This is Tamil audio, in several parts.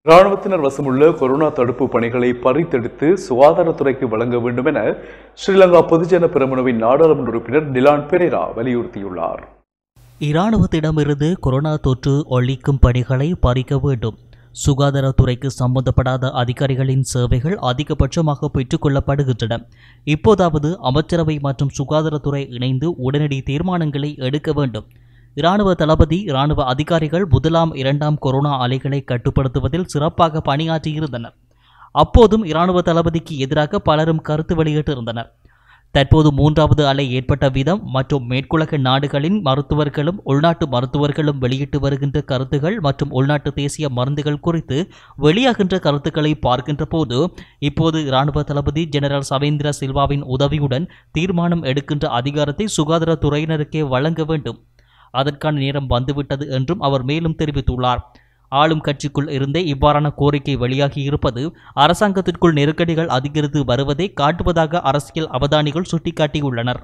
இராணுவத்தினர் வசமுள்ள கொரோனா தடுப்பு பணிகளை பறித்தெடுத்து சுகாதாரத்துறைக்கு வழங்க வேண்டும் என ஸ்ரீலங்கா பொதுஜன பெரமுனவின் நாடாளுமன்ற உறுப்பினர் டிலான் பெரேரா வலியுறுத்தியுள்ளார் இராணுவத்திடமிருந்து கொரோனா தொற்று ஒழிக்கும் பணிகளை பறிக்க வேண்டும் சுகாதாரத்துறைக்கு சம்பந்தப்படாத அதிகாரிகளின் சேவைகள் அதிகபட்சமாக பெற்றுக்கொள்ளப்படுகின்றன இப்போதாவது அமைச்சரவை மற்றும் சுகாதாரத்துறை இணைந்து உடனடி தீர்மானங்களை எடுக்க வேண்டும் இராணுவ தளபதி இராணுவ அதிகாரிகள் முதலாம் இரண்டாம் கொரோனா அலைகளை கட்டுப்படுத்துவதில் சிறப்பாக பணியாற்றியிருந்தனர் அப்போதும் இராணுவ தளபதிக்கு எதிராக பலரும் கருத்து வெளியிட்டிருந்தனர் தற்போது மூன்றாவது அலை ஏற்பட்ட விதம் மற்றும் மேற்குலக நாடுகளின் மருத்துவர்களும் உள்நாட்டு மருத்துவர்களும் வெளியிட்டு வருகின்ற கருத்துகள் மற்றும் உள்நாட்டு தேசிய மருந்துகள் குறித்து வெளியாகின்ற கருத்துக்களை பார்க்கின்ற போது இப்போது இராணுவ தளபதி ஜெனரல் சவேந்திர சில்வாவின் உதவியுடன் தீர்மானம் எடுக்கின்ற அதிகாரத்தை சுகாதாரத்துறையினருக்கே வழங்க வேண்டும் அதற்கான நேரம் வந்துவிட்டது என்றும் அவர் மேலும் தெரிவித்துள்ளார் ஆளும் கட்சிக்குள் இருந்தே இவ்வாறான கோரிக்கை வெளியாகி இருப்பது அரசாங்கத்திற்குள் நெருக்கடிகள் அதிகரித்து வருவதை காட்டுவதாக அரசியல் அவதானிகள் சுட்டிக்காட்டியுள்ளனர்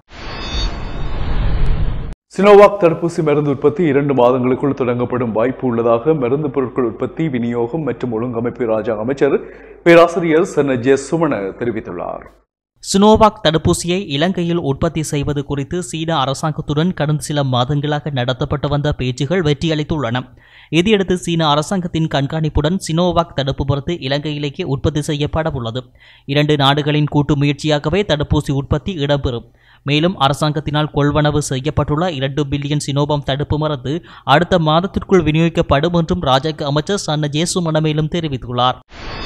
சினோவாக் தடுப்பூசி மருந்து உற்பத்தி இரண்டு மாதங்களுக்குள் தொடங்கப்படும் வாய்ப்பு உள்ளதாக மருந்து பொருட்கள் உற்பத்தி விநியோகம் மற்றும் ஒழுங்கமைப்பு ராஜாங்க அமைச்சர் பேராசிரியர் சன ஜே சுமண தெரிவித்துள்ளார் சினோவாக் தடுப்பூசியை இலங்கையில் உற்பத்தி செய்வது குறித்து சீன அரசாங்கத்துடன் கடந்த சில மாதங்களாக நடத்தப்பட்டு வந்த பேச்சுகள் வெற்றியளித்துள்ளன இதையடுத்து சீன அரசாங்கத்தின் கண்காணிப்புடன் சினோவாக் தடுப்பு மருந்து இலங்கையிலேயே உற்பத்தி செய்யப்பட உள்ளது இரண்டு நாடுகளின் கூட்டு முயற்சியாகவே தடுப்பூசி உற்பத்தி இடம்பெறும் மேலும் அரசாங்கத்தினால் கொள்வனவு செய்யப்பட்டுள்ள இரண்டு பில்லியன் சினோபம் தடுப்பு மருந்து அடுத்த மாதத்திற்குள் விநியோகிக்கப்படும் என்றும் ராஜாங்க அமைச்சர் சன்ன ஜேசுமன மேலும் தெரிவித்துள்ளார்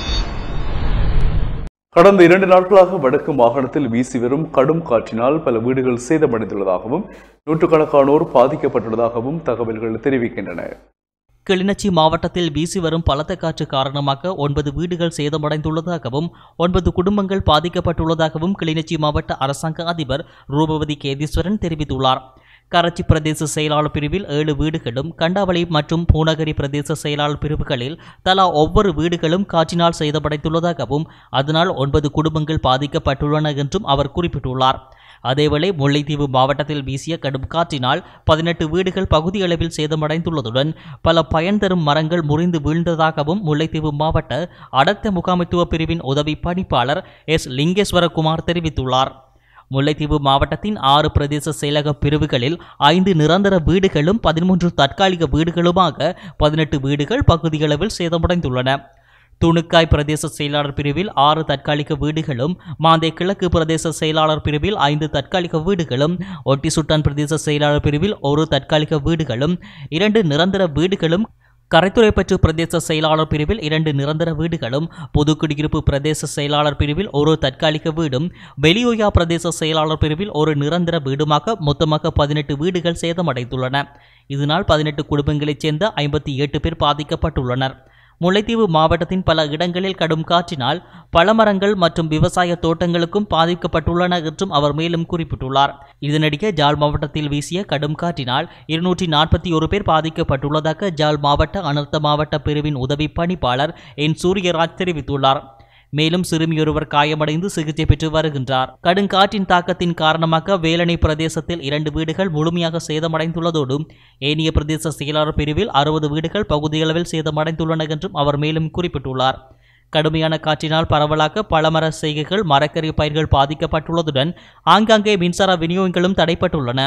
கடந்த இரண்டு நாட்களாக வடக்கு மாகாணத்தில் வீசி வரும் கடும் காற்றினால் பல வீடுகள் சேதமடைந்துள்ளதாகவும் நூற்றுக்கணக்கானோர் பாதிக்கப்பட்டுள்ளதாகவும் தகவல்கள் தெரிவிக்கின்றன கிளிநொச்சி மாவட்டத்தில் வீசி வரும் பலத்த காற்று காரணமாக ஒன்பது வீடுகள் சேதமடைந்துள்ளதாகவும் ஒன்பது குடும்பங்கள் பாதிக்கப்பட்டுள்ளதாகவும் கிளிநொச்சி மாவட்ட அரசாங்க அதிபர் ரூபவதி கேதீஸ்வரன் தெரிவித்துள்ளார் கரச்சி பிரதேச செயலாளர் பிரிவில் ஏழு வீடுகளும் கண்டாவளி மற்றும் பூநகரி பிரதேச செயலாளர் பிரிவுகளில் தலா ஒவ்வொரு வீடுகளும் காற்றினால் சேதமடைந்துள்ளதாகவும் அதனால் ஒன்பது குடும்பங்கள் பாதிக்கப்பட்டுள்ளன என்றும் அவர் குறிப்பிட்டுள்ளார் அதேவேளை முல்லைத்தீவு மாவட்டத்தில் வீசிய கடும் காற்றினால் பதினெட்டு வீடுகள் பகுதியளவில் சேதமடைந்துள்ளதுடன் பல பயன் தரும் மரங்கள் முறிந்து வீழ்ந்ததாகவும் முல்லைத்தீவு மாவட்ட அடர்த்த முகாமைத்துவ பிரிவின் உதவி பணிப்பாளர் எஸ் லிங்கேஸ்வரகுமார் தெரிவித்துள்ளார் முல்லைத்தீவு மாவட்டத்தின் ஆறு பிரதேச செயலக பிரிவுகளில் ஐந்து நிரந்தர வீடுகளும் பதிமூன்று தற்காலிக வீடுகளுமாக பதினெட்டு வீடுகள் பகுதியளவில் சேதமடைந்துள்ளன துணுக்காய் பிரதேச செயலாளர் பிரிவில் ஆறு தற்காலிக வீடுகளும் மாந்தே கிழக்கு பிரதேச செயலாளர் பிரிவில் ஐந்து தற்காலிக வீடுகளும் ஒட்டிசுட்டான் பிரதேச செயலாளர் பிரிவில் ஒரு தற்காலிக வீடுகளும் இரண்டு நிரந்தர வீடுகளும் கரைத்துறைப்பற்று பிரதேச செயலாளர் பிரிவில் இரண்டு நிரந்தர வீடுகளும் பொதுக்குடியிருப்பு பிரதேச செயலாளர் பிரிவில் ஒரு தற்காலிக வீடும் வெளியோயா பிரதேச செயலாளர் பிரிவில் ஒரு நிரந்தர வீடுமாக மொத்தமாக பதினெட்டு வீடுகள் சேதமடைந்துள்ளன இதனால் பதினெட்டு குடும்பங்களைச் சேர்ந்த ஐம்பத்தி எட்டு பேர் பாதிக்கப்பட்டுள்ளனர் முல்லைத்தீவு மாவட்டத்தின் பல இடங்களில் கடும் காற்றினால் பழமரங்கள் மற்றும் விவசாய தோட்டங்களுக்கும் பாதிக்கப்பட்டுள்ளன என்றும் அவர் மேலும் குறிப்பிட்டுள்ளார் இதனிடையே ஜாழ் மாவட்டத்தில் வீசிய கடும் காற்றினால் இருநூற்றி நாற்பத்தி ஒரு பேர் பாதிக்கப்பட்டுள்ளதாக ஜாழ் மாவட்ட அனர்த்த மாவட்ட பிரிவின் உதவி பணிப்பாளர் என் சூரியராஜ் தெரிவித்துள்ளார் மேலும் சிறுமியொருவர் காயமடைந்து சிகிச்சை பெற்று வருகின்றார் கடுங்காற்றின் தாக்கத்தின் காரணமாக வேலணை பிரதேசத்தில் இரண்டு வீடுகள் முழுமையாக சேதமடைந்துள்ளதோடு ஏனைய பிரதேச செயலாளர் பிரிவில் அறுபது வீடுகள் பகுதியளவில் சேதமடைந்துள்ளன என்றும் அவர் மேலும் குறிப்பிட்டுள்ளார் கடுமையான காற்றினால் பரவலாக பழமர செய்கைகள் மரக்கறி பயிர்கள் பாதிக்கப்பட்டுள்ளதுடன் ஆங்காங்கே மின்சார விநியோகங்களும் தடைப்பட்டுள்ளன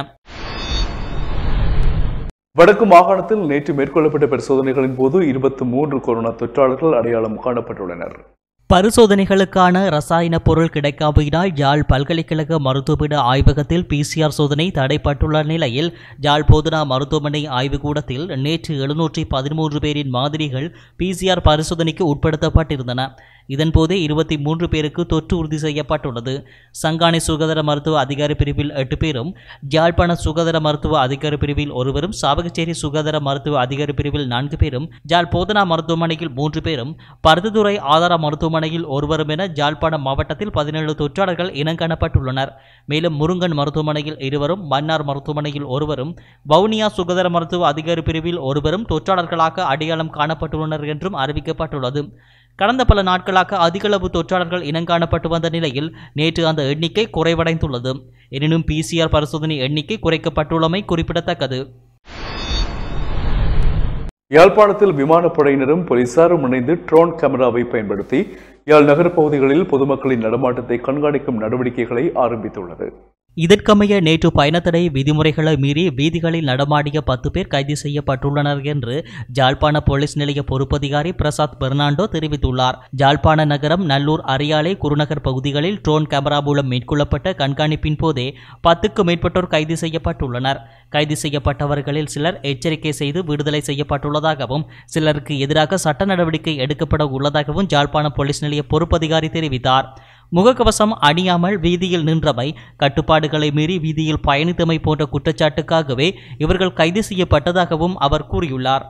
வடக்கு மாகாணத்தில் நேற்று மேற்கொள்ளப்பட்ட பரிசோதனைகளின் போது இருபத்தி மூன்று கொரோனா தொற்றாளர்கள் அடையாளம் காணப்பட்டுள்ளனர் பரிசோதனைகளுக்கான ரசாயன பொருள் கிடைக்காமையினால் யாழ் பல்கலைக்கழக மருத்துவமனை ஆய்வகத்தில் பிசிஆர் சோதனை தடைப்பட்டுள்ள நிலையில் யாழ் போதனா மருத்துவமனை ஆய்வுக்கூடத்தில் நேற்று எழுநூற்றி பதிமூன்று பேரின் மாதிரிகள் பிசிஆர் பரிசோதனைக்கு உட்படுத்தப்பட்டிருந்தன இதன்போதே இருபத்தி மூன்று பேருக்கு தொற்று உறுதி செய்யப்பட்டுள்ளது சங்கானை சுகாதார மருத்துவ அதிகாரி பிரிவில் எட்டு பேரும் யாழ்ப்பாண சுகாதார மருத்துவ அதிகாரி பிரிவில் ஒருவரும் சாவகச்சேரி சுகாதார மருத்துவ அதிகாரி பிரிவில் நான்கு பேரும் ஜாழ் போதனா மருத்துவமனையில் மூன்று பேரும் பருத்தித்துறை ஆதார மருத்துவமனையில் ஒருவரும் என ஜாழ்ப்பாணம் மாவட்டத்தில் பதினேழு தொற்றாளர்கள் இனங்காணப்பட்டுள்ளனர் மேலும் முருங்கன் மருத்துவமனையில் இருவரும் மன்னார் மருத்துவமனையில் ஒருவரும் வவுனியா சுகாதார மருத்துவ அதிகாரி பிரிவில் ஒருவரும் தொற்றாளர்களாக அடையாளம் காணப்பட்டுள்ளனர் என்றும் அறிவிக்கப்பட்டுள்ளது கடந்த பல நாட்களாக அதிகளவு தொற்றாளர்கள் இனங்காணப்பட்டு வந்த நிலையில் நேற்று அந்த எண்ணிக்கை குறைவடைந்துள்ளது எனினும் பிசிஆர் பரிசோதனை எண்ணிக்கை குறைக்கப்பட்டுள்ளமை குறிப்பிடத்தக்கது யாழ்ப்பாணத்தில் விமானப்படையினரும் போலீசாரும் இணைந்து ட்ரோன் கேமராவை பயன்படுத்தி யாழ் நகர் பகுதிகளில் பொதுமக்களின் நடமாட்டத்தை கண்காணிக்கும் நடவடிக்கைகளை ஆரம்பித்துள்ளது இதற்கமைய நேற்று பயணத்தடை விதிமுறைகளை மீறி வீதிகளில் நடமாடிய பத்து பேர் கைது செய்யப்பட்டுள்ளனர் என்று ஜாழ்ப்பாண போலீஸ் நிலைய பொறுப்பதிகாரி பிரசாத் பெர்னாண்டோ தெரிவித்துள்ளார் ஜாழ்ப்பாண நகரம் நல்லூர் அரியாலை குருநகர் பகுதிகளில் ட்ரோன் கேமரா மூலம் மேற்கொள்ளப்பட்ட கண்காணிப்பின் போதே பத்துக்கும் மேற்பட்டோர் கைது செய்யப்பட்டுள்ளனர் கைது செய்யப்பட்டவர்களில் சிலர் எச்சரிக்கை செய்து விடுதலை செய்யப்பட்டுள்ளதாகவும் சிலருக்கு எதிராக சட்ட நடவடிக்கை எடுக்கப்பட உள்ளதாகவும் ஜாழ்ப்பாண போலீஸ் நிலைய பொறுப்பதிகாரி தெரிவித்தார் முகக்கவசம் அணியாமல் வீதியில் நின்றமை கட்டுப்பாடுகளை மீறி வீதியில் பயணித்தமை போன்ற குற்றச்சாட்டுக்காகவே இவர்கள் கைது செய்யப்பட்டதாகவும் அவர் கூறியுள்ளார்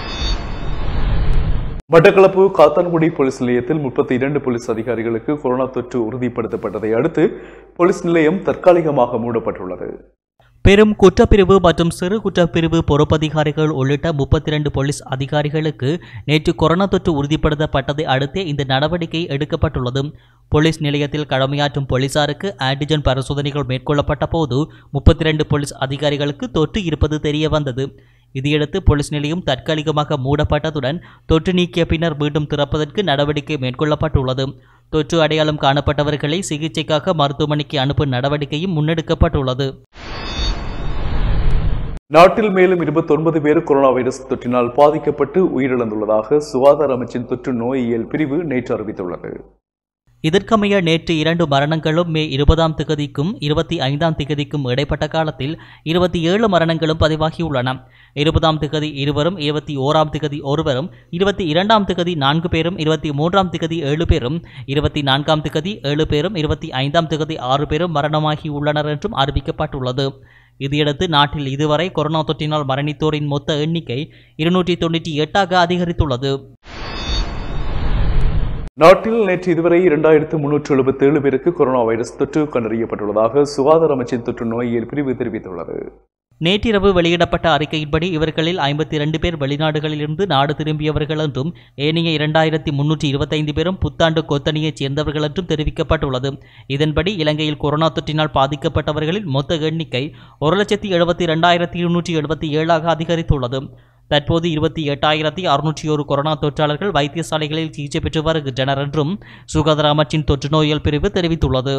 மட்டக்களப்பு காத்தான்குடி போலீஸ் நிலையத்தில் முப்பத்தி இரண்டு போலீஸ் அதிகாரிகளுக்கு கொரோனா தொற்று உறுதிப்படுத்தப்பட்டதை அடுத்து போலீஸ் நிலையம் தற்காலிகமாக மூடப்பட்டுள்ளது பெரும் குற்றப்பிரிவு மற்றும் சிறு குற்றப்பிரிவு பொறுப்பதிகாரிகள் உள்ளிட்ட முப்பத்தி இரண்டு போலீஸ் அதிகாரிகளுக்கு நேற்று கொரோனா தொற்று உறுதிப்படுத்தப்பட்டதை அடுத்தே இந்த நடவடிக்கை எடுக்கப்பட்டுள்ளது போலீஸ் நிலையத்தில் கடமையாற்றும் போலீசாருக்கு ஆன்டிஜன் பரிசோதனைகள் மேற்கொள்ளப்பட்ட போது முப்பத்தி இரண்டு போலீஸ் அதிகாரிகளுக்கு தொற்று இருப்பது தெரிய வந்தது இதையடுத்து போலீஸ் நிலையம் தற்காலிகமாக மூடப்பட்டதுடன் தொற்று நீக்கிய பின்னர் மீண்டும் திறப்பதற்கு நடவடிக்கை மேற்கொள்ளப்பட்டுள்ளது தொற்று அடையாளம் காணப்பட்டவர்களை சிகிச்சைக்காக மருத்துவமனைக்கு அனுப்பும் நடவடிக்கையும் முன்னெடுக்கப்பட்டுள்ளது நாட்டில் மேலும் 29 பேர் கொரோனா வைரஸ் தொற்றினால் பாதிக்கப்பட்டு உயிரிழந்துள்ளதாக சுகாதார அமைச்சின் தொற்று நோயியல் பிரிவு நேற்று அறிவித்துள்ளது இதற்கமைய நேற்று இரண்டு மரணங்களும் மே இருபதாம் திகதிக்கும் இருபத்தி ஐந்தாம் திகதிக்கும் இடைப்பட்ட காலத்தில் இருபத்தி ஏழு மரணங்களும் பதிவாகியுள்ளன இருபதாம் திகதி இருவரும் இருபத்தி ஓராம் திகதி ஒருவரும் இருபத்தி இரண்டாம் திகதி நான்கு பேரும் இருபத்தி மூன்றாம் திகதி ஏழு பேரும் இருபத்தி நான்காம் திகதி ஏழு பேரும் இருபத்தி ஐந்தாம் திகதி ஆறு பேரும் மரணமாகியுள்ளனர் என்றும் அறிவிக்கப்பட்டுள்ளது இதையடுத்து நாட்டில் இதுவரை கொரோனா தொற்றினால் மரணித்தோரின் மொத்த எண்ணிக்கை இருநூற்றி தொண்ணூற்றி எட்டாக அதிகரித்துள்ளது நாட்டில் நேற்று இதுவரை இரண்டாயிரத்து முன்னூற்று எழுபத்தி ஏழு பேருக்கு கொரோனா வைரஸ் தொற்று கண்டறியப்பட்டுள்ளதாக சுகாதார அமைச்சின் தொற்று நோயியல் பிரிவு தெரிவித்துள்ளது நேற்றிரவு வெளியிடப்பட்ட அறிக்கையின்படி இவர்களில் ஐம்பத்தி இரண்டு பேர் வெளிநாடுகளிலிருந்து நாடு திரும்பியவர்கள் என்றும் ஏனைய இரண்டாயிரத்தி முன்னூற்றி இருபத்தைந்து பேரும் புத்தாண்டு கொத்தணியைச் சேர்ந்தவர்கள் என்றும் தெரிவிக்கப்பட்டுள்ளது இதன்படி இலங்கையில் கொரோனா தொற்றினால் பாதிக்கப்பட்டவர்களின் மொத்த எண்ணிக்கை ஒரு லட்சத்தி எழுபத்தி இரண்டாயிரத்தி இருநூற்றி எழுபத்தி ஏழாக அதிகரித்துள்ளது தற்போது இருபத்தி எட்டாயிரத்தி அறுநூற்றி ஒரு கொரோனா தொற்றாளர்கள் வைத்தியசாலைகளில் சிகிச்சை பெற்று வருகின்றனர் என்றும் சுகாதார அமைச்சின் தொற்று நோயியல் பிரிவு தெரிவித்துள்ளது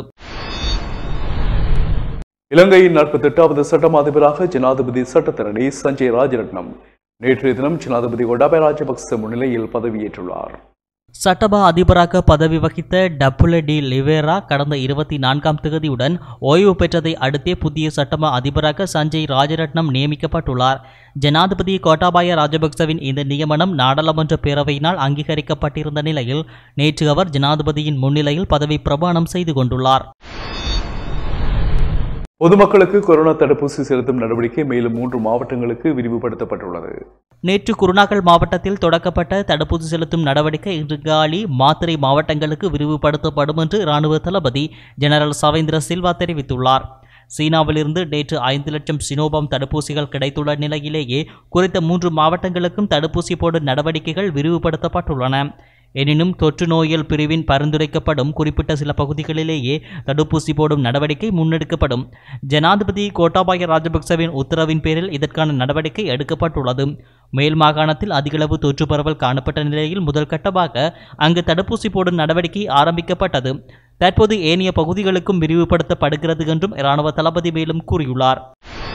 இலங்கையின் நாற்பத்தி எட்டாவது சட்டம் அதிபராக ஜனாதிபதி சட்டத்தரணி சஞ்சய் ராஜரட்னம் நேற்றைய தினம் ஜனாதிபதி கோட்டாபய ராஜபக்ச முன்னிலையில் பதவியேற்றுள்ளார் சட்டமா அதிபராக பதவி வகித்த டப்புல டி லிவேரா கடந்த இருபத்தி நான்காம் தேதியுடன் ஓய்வு பெற்றதை அடுத்தே புதிய சட்டமா அதிபராக சஞ்சய் ராஜரட்னம் நியமிக்கப்பட்டுள்ளார் ஜனாதிபதி கோட்டாபாய ராஜபக்சவின் இந்த நியமனம் நாடாளுமன்ற பேரவையினால் அங்கீகரிக்கப்பட்டிருந்த நிலையில் நேற்று அவர் ஜனாதிபதியின் முன்னிலையில் பதவி பிரமாணம் செய்து கொண்டுள்ளார் பொதுமக்களுக்கு கொரோனா தடுப்பூசி செலுத்தும் நடவடிக்கை மேலும் மூன்று மாவட்டங்களுக்கு விரிவுபடுத்தப்பட்டுள்ளது நேற்று குருநாகல் மாவட்டத்தில் தொடக்கப்பட்ட தடுப்பூசி செலுத்தும் நடவடிக்கை இன்று காலி மாத்திரை மாவட்டங்களுக்கு விரிவுபடுத்தப்படும் என்று இராணுவ தளபதி ஜெனரல் சவேந்திர சில்வா தெரிவித்துள்ளார் சீனாவிலிருந்து நேற்று ஐந்து லட்சம் சினோபாம் தடுப்பூசிகள் கிடைத்துள்ள நிலையிலேயே குறித்த மூன்று மாவட்டங்களுக்கும் தடுப்பூசி போடும் நடவடிக்கைகள் விரிவுபடுத்தப்பட்டுள்ளன எனினும் தொற்று நோயியல் பிரிவின் பரிந்துரைக்கப்படும் குறிப்பிட்ட சில பகுதிகளிலேயே தடுப்பூசி போடும் நடவடிக்கை முன்னெடுக்கப்படும் ஜனாதிபதி கோட்டாபாய ராஜபக்சவின் உத்தரவின் பேரில் இதற்கான நடவடிக்கை எடுக்கப்பட்டுள்ளது மேல் மாகாணத்தில் அதிகளவு தொற்று பரவல் காணப்பட்ட நிலையில் முதல் கட்டமாக அங்கு தடுப்பூசி போடும் நடவடிக்கை ஆரம்பிக்கப்பட்டது தற்போது ஏனைய பகுதிகளுக்கும் விரிவுபடுத்தப்படுகிறது என்றும் இராணுவ தளபதி மேலும் கூறியுள்ளார்